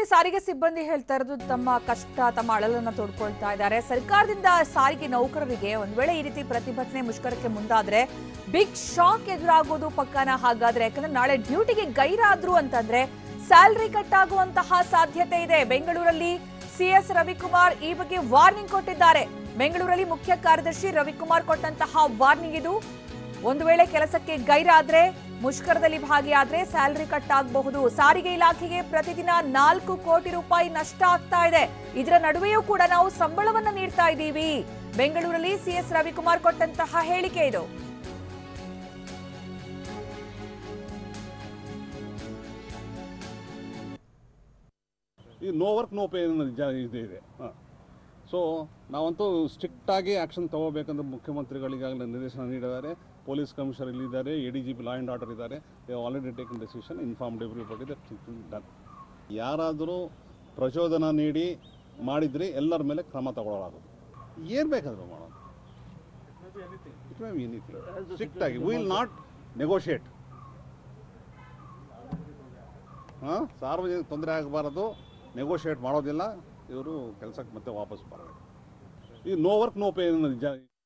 ಸಾರಿಗೆ ಸಿಬ್ಬಂದಿ ಹೇಳ್ತಾ ಇರೋದು ತಮ್ಮ ಕಷ್ಟ ತಮ್ಮ ಅಳಲನ್ನ ತೋಡ್ಕೊಳ್ತಾ ಇದ್ದಾರೆ ಸರ್ಕಾರದಿಂದ ಸಾರಿಗೆ ನೌಕರರಿಗೆ ಒಂದ್ ವೇಳೆ ಈ ರೀತಿ ಪ್ರತಿಭಟನೆ ಮುಷ್ಕರಕ್ಕೆ ಮುಂದಾದ್ರೆ ಬಿಗ್ ಶಾಕ್ ಎದುರಾಗೋದು ಪಕ್ಕನ ಹಾಗಾದ್ರೆ ಯಾಕಂದ್ರೆ ನಾಳೆ ಡ್ಯೂಟಿಗೆ ಗೈರಾದ್ರು ಅಂತಂದ್ರೆ ಸ್ಯಾಲರಿ ಕಟ್ ಆಗುವಂತಹ ಸಾಧ್ಯತೆ ಇದೆ ಬೆಂಗಳೂರಲ್ಲಿ ಸಿಎಸ್ ರವಿಕುಮಾರ್ ಈ ಬಗ್ಗೆ ವಾರ್ನಿಂಗ್ ಕೊಟ್ಟಿದ್ದಾರೆ ಬೆಂಗಳೂರಲ್ಲಿ ಮುಖ್ಯ ಕಾರ್ಯದರ್ಶಿ ರವಿಕುಮಾರ್ ಕೊಟ್ಟಂತಹ ವಾರ್ನಿಂಗ್ ಇದು ಒಂದು ವೇಳೆ ಕೆಲಸಕ್ಕೆ ಗೈರಾದ್ರೆ ಮುಷ್ಕರದಲ್ಲಿ ಭಾಗಿಯಾದ್ರೆ ಸ್ಯಾಲರಿ ಕಟ್ ಆಗಬಹುದು ಸಾರಿಗೆ ಇಲಾಖೆಗೆ ಪ್ರತಿದಿನ ನಾಲ್ಕು ಕೋಟಿ ರೂಪಾಯಿ ನಷ್ಟ ಆಗ್ತಾ ಇದೆ ಇದರ ನಡುವೆಯೂ ಕೂಡ ನಾವು ಸಂಬಳವನ್ನ ನೀಡ್ತಾ ಇದ್ದೀವಿ ಬೆಂಗಳೂರಲ್ಲಿ ಸಿಎಸ್ ರವಿಕುಮಾರ್ ಕೊಟ್ಟಂತಹ ಹೇಳಿಕೆ ಇದು ಈ ನೋ ವರ್ಕ್ ನೋ ಪೇ ನಿಜ ಇದೆ ಇದೆ ಹಾಂ ಸೊ ನಾವಂತೂ ಸ್ಟ್ರಿಕ್ಟಾಗಿ ಆ್ಯಕ್ಷನ್ ತಗೋಬೇಕಂತ ಮುಖ್ಯಮಂತ್ರಿಗಳಿಗಾಗಲೇ ನಿರ್ದೇಶನ ನೀಡಿದ್ದಾರೆ ಪೊಲೀಸ್ ಕಮಿಷನರ್ ಇಲ್ಲಿದ್ದಾರೆ A D G P law and order ಇದ್ದಾರೆ already taken decision informed everybody that done ಯಾರಾದರೂ ಪ್ರಚೋದನ ನೀಡಿ ಮಾಡಿದರೆ ಎಲ್ಲರ ಮೇಲೆ ಕ್ರಮ ತಗೊಳ್ಳಲಾಗೋದು ಏನು ಬೇಕಾದರೂ ಮಾಡೋದು ಇಟ್ ಮೇ ಎನಿಥಿಂಗ್ ಸ್ಟ್ರಿಕ್ಟಾಗಿ ವಿಲ್ ನಾಟ್ ನೆಗೋಷಿಯೇಟ್ ಹಾಂ ಸಾರ್ವಜನಿಕ ತೊಂದರೆ ಆಗಬಾರದು ನೆಗೋಷಿಯೇಟ್ ಮಾಡೋದಿಲ್ಲ ಇವರು ಕೆಲಸಕ್ಕೆ ಮತ್ತೆ ವಾಪಸ್ ಬರಬೇಕು ಈ ನೋ ವರ್ಕ್ ನೋ ಪೇ ನಿಜ